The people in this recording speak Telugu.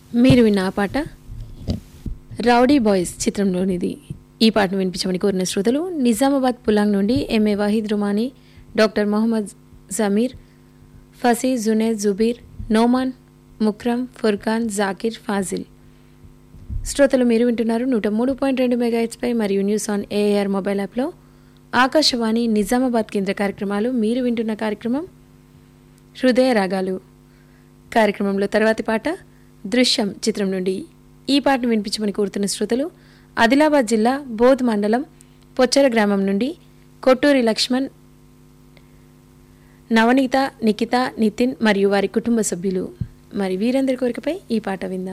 మీరు విన్న ఆ పాట రౌడీ బాయ్స్ చిత్రంలోనిది ఈ పాటను వినిపించమని కోరిన శ్రోతలు నిజామాబాద్ పులాంగ్ నుండి ఎంఏ వాహిద్ రుమానీ డాక్టర్ మొహమ్మద్ జమీర్ ఫసీ జునేద్ జుబీర్ నోమాన్ ముక్రమ్ ఫుర్ఖాన్ జాకిర్ ఫాజిల్ శ్రోతలు మీరు వింటున్నారు నూట మూడు పాయింట్ రెండు మెగాహెచ్పై మరియు న్యూస్ ఆన్ ఏఆర్ మొబైల్ యాప్లో ఆకాశవాణి నిజామాబాద్ కేంద్ర కార్యక్రమాలు మీరు వింటున్న కార్యక్రమం హృదయ రాగాలు కార్యక్రమంలో తర్వాతి పాట దృశ్యం చిత్రం నుండి ఈ పాటను వినిపించమని కోరుతున్న శ్రోతలు ఆదిలాబాద్ జిల్లా బోధ్ మండలం పొచ్చర గ్రామం నుండి కొట్టూరి లక్ష్మణ్ నవనీత నిఖిత నితిన్ మరియు వారి కుటుంబ సభ్యులు మరి వీరందరి కోరికపై ఈ పాట విందాం